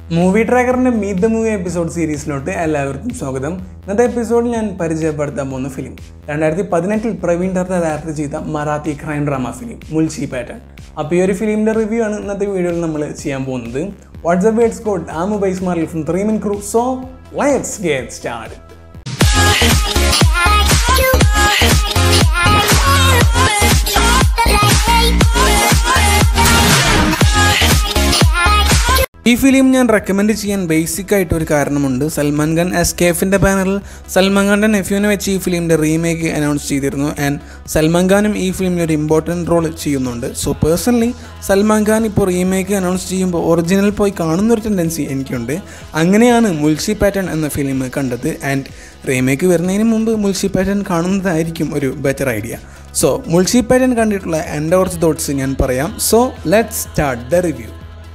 movie ട്രാക്കറിൻ്റെ meet the movie episode സീരീസിലോട്ട് എല്ലാവർക്കും സ്വാഗതം ഇന്നത്തെ എപ്പിസോഡിൽ ഞാൻ പരിചയപ്പെടുത്താൻ പോകുന്ന ഫിലിം രണ്ടായിരത്തി പതിനെട്ടിൽ പ്രവീൺ ദത്ത ഡയറക്ട് ചെയ്ത Marathi crime drama film Mulshi pattern അപ്പോൾ ഈ ഒരു ഫിലിമിൻ്റെ റിവ്യൂ ആണ് ഇന്നത്തെ വീഡിയോയിൽ നമ്മൾ ചെയ്യാൻ പോകുന്നത് വാട്സ്ആപ്പ് വേഡ്സ് കോഡ് ആ mobile smart from three min crew so let's get start ഈ ഫിലിം ഞാൻ റെക്കമെൻഡ് ചെയ്യാൻ ബേസിക് ആയിട്ട് ഒരു കാരണമുണ്ട് സൽമാൻ ഖാൻ എസ് കെ എഫിൻ്റെ ബാനറിൽ സൽമാൻ ഖാൻ്റെ നെഫ്യൂനെ വെച്ച് ഈ ഫിലിമിൻ്റെ റീമേക്ക് അനൗൺസ് ചെയ്തിരുന്നു ആൻഡ് സൽമാൻ ഖാനും ഈ ഫിലിമിൽ ഒരു ഇമ്പോർട്ടൻറ്റ് റോൾ ചെയ്യുന്നുണ്ട് സോ പേഴ്സണലി സൽമാൻ ഖാൻ ഇപ്പോൾ റീമേക്ക് അനൗൺസ് ചെയ്യുമ്പോൾ ഒറിജിനൽ പോയി കാണുന്ന ഒരു ടെൻഡൻസി എനിക്കുണ്ട് അങ്ങനെയാണ് മുൽസി പാറ്റേൺ എന്ന ഫിലിം കണ്ടത് ആൻഡ് റീമേക്ക് വരുന്നതിന് മുമ്പ് മുൽസി പാറ്റേൺ കാണുന്നതായിരിക്കും ഒരു better idea so Mulshi pattern കണ്ടിട്ടുള്ള എൻ്റെ കുറച്ച് തോട്ട്സ് ഞാൻ പറയാം so let start the review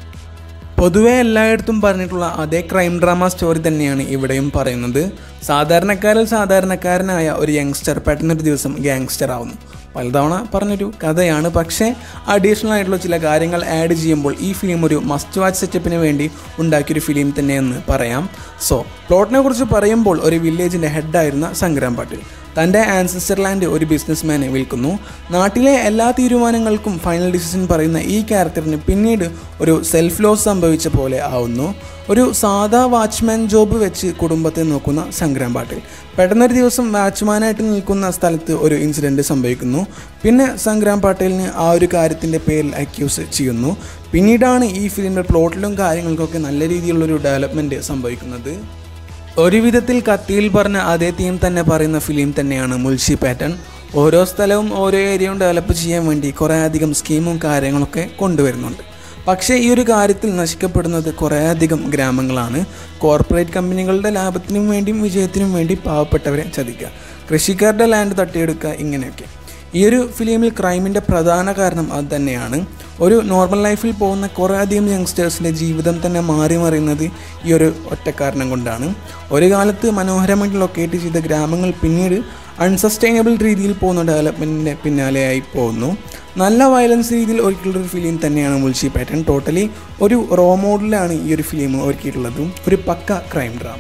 പൊതുവെ എല്ലായിടത്തും പറഞ്ഞിട്ടുള്ള അതേ ക്രൈം ഡ്രാമ സ്റ്റോറി തന്നെയാണ് ഇവിടെയും പറയുന്നത് സാധാരണക്കാരിൽ സാധാരണക്കാരനായ ഒരു യങ്സ്റ്റർ പെട്ടെന്നൊരു ദിവസം ഗ്യാങ്സ്റ്റർ ആവുന്നു പലതവണ പറഞ്ഞൊരു കഥയാണ് പക്ഷേ അഡീഷണൽ ആയിട്ടുള്ള ചില കാര്യങ്ങൾ ആഡ് ചെയ്യുമ്പോൾ ഈ ഫിലിം ഒരു മസ്റ്റ് വാച്ച് സെറ്റപ്പിന് വേണ്ടി ഉണ്ടാക്കിയൊരു ഫിലിം തന്നെയെന്ന് പറയാം സോ പ്ലോട്ടിനെ കുറിച്ച് പറയുമ്പോൾ ഒരു വില്ലേജിൻ്റെ ഹെഡായിരുന്ന സംഗ്രാം പാട്ടിൽ തൻ്റെ ആൻസിസ്റ്റർ ലാൻഡ് ഒരു ബിസിനസ്മാനെ വിൽക്കുന്നു നാട്ടിലെ എല്ലാ തീരുമാനങ്ങൾക്കും ഫൈനൽ ഡിസിഷൻ പറയുന്ന ഈ ക്യാരക്ടറിന് പിന്നീട് ഒരു സെൽഫ് ലോസ് സംഭവിച്ച പോലെ ആവുന്നു ഒരു സാധാ വാച്ച്മാൻ ജോബ് വെച്ച് കുടുംബത്തെ നോക്കുന്ന സംഗ്രാം പാട്ടിൽ പെട്ടെന്നൊരു ദിവസം വാച്ച്മാനായിട്ട് നിൽക്കുന്ന സ്ഥലത്ത് ഒരു ഇൻസിഡൻറ്റ് സംഭവിക്കുന്നു പിന്നെ സംഗ്രാം പാട്ടേലിന് ആ ഒരു കാര്യത്തിൻ്റെ പേരിൽ അക്യൂസ് ചെയ്യുന്നു പിന്നീടാണ് ഈ ഫിലിമിൻ്റെ പ്ലോട്ടിലും കാര്യങ്ങൾക്കൊക്കെ നല്ല രീതിയിലുള്ളൊരു ഡെവലപ്മെൻറ്റ് സംഭവിക്കുന്നത് ഒരു വിധത്തിൽ കത്തിയിൽ പറഞ്ഞ അതേ തീം തന്നെ പറയുന്ന ഫിലിം തന്നെയാണ് മുൽഷി പാറ്റേൺ ഓരോ സ്ഥലവും ഓരോ ഏരിയയും ഡെവലപ്പ് ചെയ്യാൻ വേണ്ടി കുറേ അധികം സ്കീമും കാര്യങ്ങളൊക്കെ കൊണ്ടുവരുന്നുണ്ട് പക്ഷേ ഈ ഒരു കാര്യത്തിൽ നശിക്കപ്പെടുന്നത് കുറേയധികം ഗ്രാമങ്ങളാണ് കോർപ്പറേറ്റ് കമ്പനികളുടെ ലാഭത്തിനും വേണ്ടിയും വിജയത്തിനും വേണ്ടി പാവപ്പെട്ടവരെ ചതിക്കുക കൃഷിക്കാരുടെ ലാൻഡ് തട്ടിയെടുക്കുക ഇങ്ങനെയൊക്കെ ഈ ഒരു ഫിലിമിൽ ക്രൈമിൻ്റെ പ്രധാന കാരണം അത് തന്നെയാണ് ഒരു നോർമൽ ലൈഫിൽ പോകുന്ന കുറേ അധികം യങ്സ്റ്റേഴ്സിൻ്റെ ജീവിതം തന്നെ മാറി മറിയുന്നത് ഈ ഒരു ഒറ്റ കാരണം കൊണ്ടാണ് ഒരു കാലത്ത് മനോഹരമായിട്ട് ലൊക്കേറ്റ് ചെയ്ത ഗ്രാമങ്ങൾ പിന്നീട് അൺസസ്റ്റൈനബിൾ രീതിയിൽ പോകുന്ന ഡെവലപ്മെൻറ്റിൻ്റെ പിന്നാലെയായി പോകുന്നു നല്ല വയലൻസ് രീതിയിൽ ഒരുക്കിയിട്ടുള്ളൊരു ഫിലിം തന്നെയാണ് മുൽഷി പാറ്റേൺ ടോട്ടലി ഒരു റോ മോഡലാണ് ഈ ഒരു ഫിലിം ഒരുക്കിയിട്ടുള്ളതും ഒരു പക്ക ക്രൈം ഡ്രാമ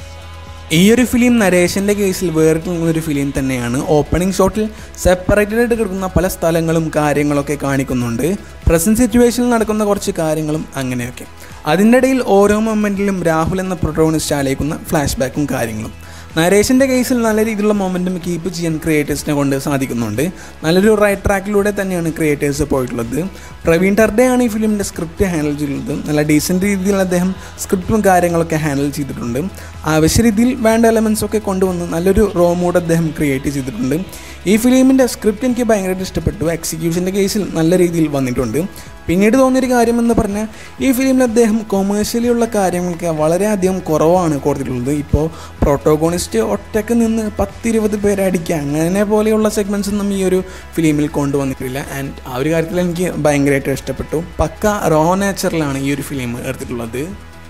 ഈ ഒരു ഫിലിം നരേശൻ്റെ കേസിൽ വേറിട്ട് നിന്നൊരു ഫിലിം തന്നെയാണ് ഓപ്പണിംഗ് ഷോട്ടിൽ സെപ്പറേറ്റഡ് ആയിട്ട് കിടക്കുന്ന പല സ്ഥലങ്ങളും കാര്യങ്ങളൊക്കെ കാണിക്കുന്നുണ്ട് പ്രസൻറ്റ് സിറ്റുവേഷനിൽ നടക്കുന്ന കുറച്ച് കാര്യങ്ങളും അങ്ങനെയൊക്കെ അതിൻ്റെ ഇടയിൽ ഓരോ മൊമെൻറ്റിലും രാഹുൽ എന്ന പ്രൊട്ടോണിസ്റ്റ് ആലേക്കുന്ന ഫ്ലാഷ് ബാക്കും കാര്യങ്ങളും നരേശൻ്റെ കേസിൽ നല്ല രീതിയിലുള്ള മൊമെൻറ്റും കീപ്പ് ചെയ്യാൻ ക്രിയേറ്റേഴ്സിനെ കൊണ്ട് സാധിക്കുന്നുണ്ട് നല്ലൊരു റൈറ്റ് ട്രാക്കിലൂടെ തന്നെയാണ് ക്രിയേറ്റേഴ്സ് പോയിട്ടുള്ളത് പ്രവീൺ ടർഡെയാണ് ഈ ഫിലിമിൻ്റെ സ്ക്രിപ്റ്റ് ഹാൻഡിൽ ചെയ്തിട്ടുള്ളത് നല്ല ഡീസൻറ്റ് രീതിയിൽ അദ്ദേഹം സ്ക്രിപ്റ്റും കാര്യങ്ങളൊക്കെ ഹാൻഡിൽ ചെയ്തിട്ടുണ്ട് ആവശ്യ രീതിയിൽ വേണ്ട എലമെൻസ് ഒക്കെ കൊണ്ടുവന്ന് നല്ലൊരു റോ മൂഡ് അദ്ദേഹം ക്രിയേറ്റ് ചെയ്തിട്ടുണ്ട് ഈ ഫിലിമിൻ്റെ സ്ക്രിപ്റ്റ് എനിക്ക് ഭയങ്കരമായിട്ട് ഇഷ്ടപ്പെട്ടു എക്സിക്യൂഷൻ്റെ കേസിൽ നല്ല രീതിയിൽ വന്നിട്ടുണ്ട് പിന്നീട് തോന്നിയൊരു കാര്യമെന്ന് പറഞ്ഞാൽ ഈ ഫിലിമിൽ അദ്ദേഹം കൊമേഴ്ഷ്യലി ഉള്ള കാര്യങ്ങളൊക്കെ വളരെയധികം കുറവാണ് കൊടുത്തിട്ടുള്ളത് ഇപ്പോൾ പ്രോട്ടോഗോണിസ്റ്റ് ഒറ്റക്ക് നിന്ന് പത്തിരുപത് പേരെ അടിക്കുക അങ്ങനെ പോലെയുള്ള സെഗ്മെൻറ്റ്സ് ഒന്നും ഈ ഒരു ഫിലിമിൽ കൊണ്ടുവന്നിട്ടില്ല ആൻഡ് ആ ഒരു കാര്യത്തിൽ എനിക്ക് ഭയങ്കരമായിട്ട് ഇഷ്ടപ്പെട്ടു പക്ക റോ നേച്ചറിലാണ് ഈ ഒരു ഫിലിം എടുത്തിട്ടുള്ളത്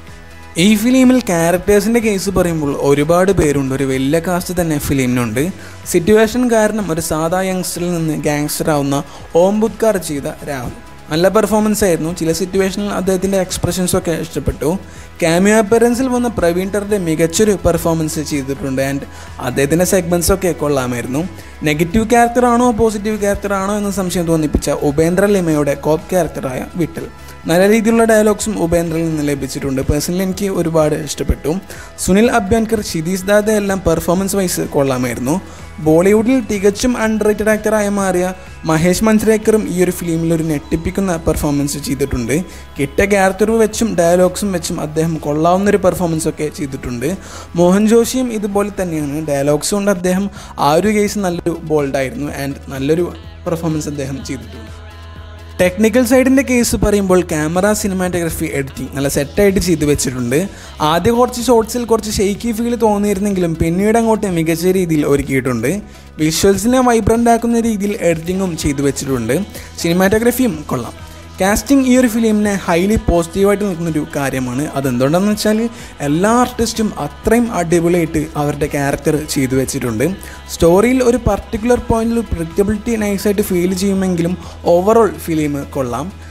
ഈ ഫിലിമിൽ ക്യാരക്ടേഴ്സിൻ്റെ കേസ് പറയുമ്പോൾ ഒരുപാട് പേരുണ്ട് ഒരു വലിയ കാസ്റ്റ് തന്നെ ഫിലിമിനുണ്ട് സിറ്റുവേഷൻ കാരണം ഒരു സാധാ യങ്സ്റ്ററിൽ നിന്ന് ഗാങ്സ്റ്റർ ആവുന്ന ഓംബുദ്കാർ ചെയ്ത രാഹുൽ നല്ല പെർഫോമൻസ് ആയിരുന്നു ചില സിറ്റുവേഷനിൽ അദ്ദേഹത്തിൻ്റെ എക്സ്പ്രഷൻസൊക്കെ ഇഷ്ടപ്പെട്ടു ക്യാമിയോ അപ്പറൻസിൽ വന്ന പ്രവീൺ ടറിൻ്റെ മികച്ചൊരു പെർഫോമൻസ് ചെയ്തിട്ടുണ്ട് ആൻഡ് അദ്ദേഹത്തിൻ്റെ സെഗ്മെൻറ്റ്സ് ഒക്കെ കൊള്ളാമായിരുന്നു നെഗറ്റീവ് ക്യാരക്ടറാണോ പോസിറ്റീവ് ക്യാരക്ടറാണോ എന്ന് സംശയം തോന്നിപ്പിച്ച ഉപേന്ദ്ര ലിമയുടെ കോപ്പ് ക്യാരക്ടറായ വിട്ടൽ നല്ല രീതിയിലുള്ള ഡയലോഗ്സും ഉപേന്ദ്രയിൽ നിന്ന് ലഭിച്ചിട്ടുണ്ട് പേഴ്സണലി എനിക്ക് ഒരുപാട് ഇഷ്ടപ്പെട്ടു സുനിൽ അഭ്യാൻകർ ഷിതീഷ് ദാദ എല്ലാം പെർഫോമൻസ് വൈസ് കൊള്ളാമായിരുന്നു ബോളിവുഡിൽ തികച്ചും അണ്ടർ റേറ്റഡ് ആക്ടറായി മാറിയ മഹേഷ് മഞ്ച്രേക്കറും ഈ ഒരു ഫിലിമിൽ ഒരു ഞെട്ടിപ്പിക്കുന്ന പെർഫോമൻസ് ചെയ്തിട്ടുണ്ട് കിട്ട ക്യാരക്ടർ വെച്ചും ഡയലോഗ്സും വെച്ചും അദ്ദേഹം കൊള്ളാവുന്ന ഒരു പെർഫോമൻസ് ഒക്കെ ചെയ്തിട്ടുണ്ട് മോഹൻ ജോഷിയും ഇതുപോലെ തന്നെയാണ് ഡയലോഗ്സ് കൊണ്ട് അദ്ദേഹം ആ ഒരു കേസ് നല്ലൊരു ബോൾഡായിരുന്നു ആൻഡ് നല്ലൊരു പെർഫോമൻസ് അദ്ദേഹം ചെയ്തിട്ടുണ്ട് ടെക്നിക്കൽ സൈഡിൻ്റെ കേസ് പറയുമ്പോൾ ക്യാമറ സിനിമാറ്റോഗ്രഫി എഡിറ്റിംഗ് നല്ല സെറ്റായിട്ട് ചെയ്തു വെച്ചിട്ടുണ്ട് ആദ്യ കുറച്ച് ഷോട്ട്സിൽ കുറച്ച് ഷെയ്ക്കി ഫീൽ തോന്നിയിരുന്നെങ്കിലും പിന്നീട് അങ്ങോട്ട് മികച്ച രീതിയിൽ ഒരുക്കിയിട്ടുണ്ട് വിഷ്വൽസിനെ വൈബ്രൻ്റ് ആക്കുന്ന രീതിയിൽ എഡിറ്റിങ്ങും ചെയ്തു വെച്ചിട്ടുണ്ട് സിനിമാറ്റോഗ്രഫിയും കൊള്ളാം കാസ്റ്റിംഗ് ഈ ഒരു ഫിലിമിനെ ഹൈലി പോസിറ്റീവായിട്ട് നിൽക്കുന്നൊരു കാര്യമാണ് അതെന്തുകൊണ്ടാണെന്ന് വെച്ചാൽ എല്ലാ ആർട്ടിസ്റ്റും അത്രയും അടിപൊളിയായിട്ട് അവരുടെ ക്യാരക്ടർ ചെയ്തു വെച്ചിട്ടുണ്ട് സ്റ്റോറിയിൽ ഒരു പർട്ടിക്കുലർ പോയിന്റിൽ പ്രിഡിക്റ്റബിലിറ്റി നൈസായിട്ട് ഫീൽ ചെയ്യുമെങ്കിലും ഓവറോൾ ഫിലിം കൊള്ളാം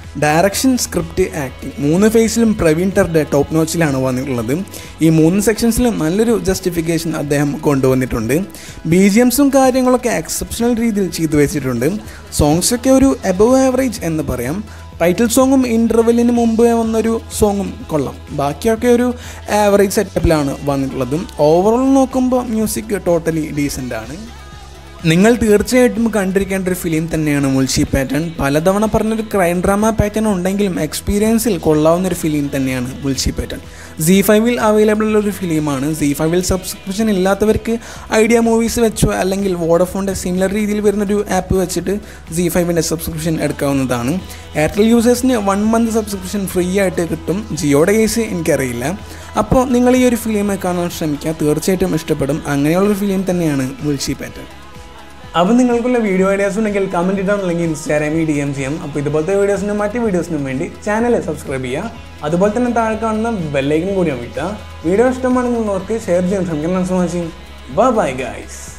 ഡയറക്ഷൻ സ്ക്രിപ്റ്റ് ആക്ടിങ് മൂന്ന് ഫേസിലും പ്രവീൺ ടെർഡെ ടോപ്പ് നോച്ചിലാണ് വന്നിട്ടുള്ളത് ഈ മൂന്ന് സെക്ഷൻസിലും നല്ലൊരു ജസ്റ്റിഫിക്കേഷൻ അദ്ദേഹം കൊണ്ടുവന്നിട്ടുണ്ട് ബി ജി എംസും കാര്യങ്ങളൊക്കെ എക്സെപ്ഷണൽ രീതിയിൽ ചെയ്തു വെച്ചിട്ടുണ്ട് സോങ്സൊക്കെ ഒരു എബവ് ആവറേജ് എന്ന് പറയാം ടൈറ്റിൽ സോങ്ങും ഇൻ്റർവെല്ലിന് മുമ്പ് വന്നൊരു സോങ്ങും കൊള്ളാം ബാക്കിയൊക്കെ ഒരു ആവറേജ് സെറ്റപ്പിലാണ് വന്നിട്ടുള്ളത് ഓവറോൾ നോക്കുമ്പോൾ മ്യൂസിക് ടോട്ടലി ഡീസൻ്റ് ആണ് നിങ്ങൾ തീർച്ചയായിട്ടും കണ്ടിരിക്കേണ്ട ഒരു ഫിലിം തന്നെയാണ് മുൾഷി പാറ്റേൺ പലതവണ പറഞ്ഞൊരു ക്രൈം ഡ്രാമ പാറ്റേൺ ഉണ്ടെങ്കിലും എക്സ്പീരിയൻസിൽ കൊള്ളാവുന്ന ഒരു ഫിലിം തന്നെയാണ് മുൾഷി പാറ്റേൺ സി ഫൈവിൽ അവൈലബിൾ ഉള്ള ഒരു ഫിലിമാണ് സി ഫൈവിൽ സബ്സ്ക്രിപ്ഷൻ ഇല്ലാത്തവർക്ക് ഐഡിയ മൂവീസ് വെച്ചോ അല്ലെങ്കിൽ വോഡഫോണിൻ്റെ സിമിലർ രീതിയിൽ വരുന്നൊരു ആപ്പ് വെച്ചിട്ട് സി ഫൈവിൻ്റെ സബ്സ്ക്രിപ്ഷൻ എടുക്കാവുന്നതാണ് എയർടെൽ യൂസേഴ്സിന് വൺ മന്ത് സബ്സ്ക്രിപ്ഷൻ ഫ്രീ ആയിട്ട് കിട്ടും ജിയോയുടെ കേസ് എനിക്കറിയില്ല അപ്പോൾ നിങ്ങൾ ഈ ഒരു ഫിലിം കാണാൻ ശ്രമിക്കുക തീർച്ചയായിട്ടും ഇഷ്ടപ്പെടും അങ്ങനെയുള്ളൊരു ഫിലിം തന്നെയാണ് മുൾഷി പാറ്റേൺ അപ്പോൾ നിങ്ങൾക്കുള്ള വീഡിയോ ഐഡിയാസ് ഉണ്ടെങ്കിൽ കമൻറ്റ് ഇടാൻ അല്ലെങ്കിൽ ഇൻസ്റ്റാഗ്രാമിൽ ഡി എം ചെയ്യാം അപ്പോൾ ഇതുപോലത്തെ വീഡിയോസിനും മറ്റ് വീഡിയോസിനും വേണ്ടി ചാനൽ സബ്സ്ക്രൈബ് ചെയ്യുക അതുപോലെ തന്നെ താഴെ കാണുന്ന ബെല്ലൈക്കൻ കൂടി അമിട്ടുക വീഡിയോ ഇഷ്ടമാണെങ്കിൽ നോർക്ക് ഷെയർ ചെയ്യാൻ ശ്രമിക്കണം ബൈ ബൈ ഗൈസ്